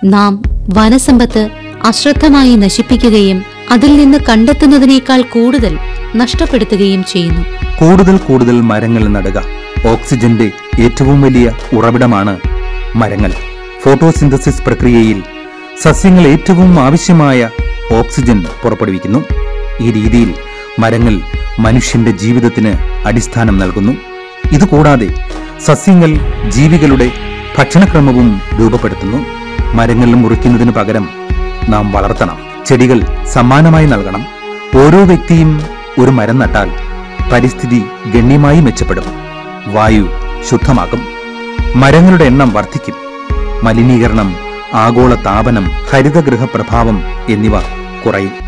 നാം വനസമ്പത്ത് അശ്രദ്ധമായി നശിപ്പിക്കുകയും അതിൽ നിന്ന് കണ്ടെത്തുന്നതിനേക്കാൾ കൂടുതൽ നഷ്ടപ്പെടുത്തുകയും ചെയ്യുന്നു കൂടുതൽ കൂടുതൽ മരങ്ങൾ നടുക ഓക്സിജന്റെ ഏറ്റവും വലിയ ഉറവിടമാണ് മരങ്ങൾ ഫോട്ടോസിന്തസിസ് പ്രക്രിയയിൽ സസ്യങ്ങൾ ഏറ്റവും ആവശ്യമായ ഓക്സിജൻ പുറപ്പെടുവിക്കുന്നു ഈ രീതിയിൽ മരങ്ങൾ മനുഷ്യന്റെ ജീവിതത്തിന് അടിസ്ഥാനം നൽകുന്നു ഇതുകൂടാതെ സസ്യങ്ങൾ ജീവികളുടെ ഭക്ഷണക്രമവും രൂപപ്പെടുത്തുന്നു മരങ്ങൾ മുറിക്കുന്നതിനു പകരം നാം വളർത്തണം ചെടികൾ സമ്മാനമായി നൽകണം ഓരോ വ്യക്തിയും ഒരു മരം നട്ടാൽ പരിസ്ഥിതി ഗണ്യമായി മെച്ചപ്പെടും വായു ശുദ്ധമാകും മരങ്ങളുടെ എണ്ണം വർദ്ധിക്കും മലിനീകരണം ആഗോള താപനം ഹരിതഗൃഹ പ്രഭാവം എന്നിവ കുറയും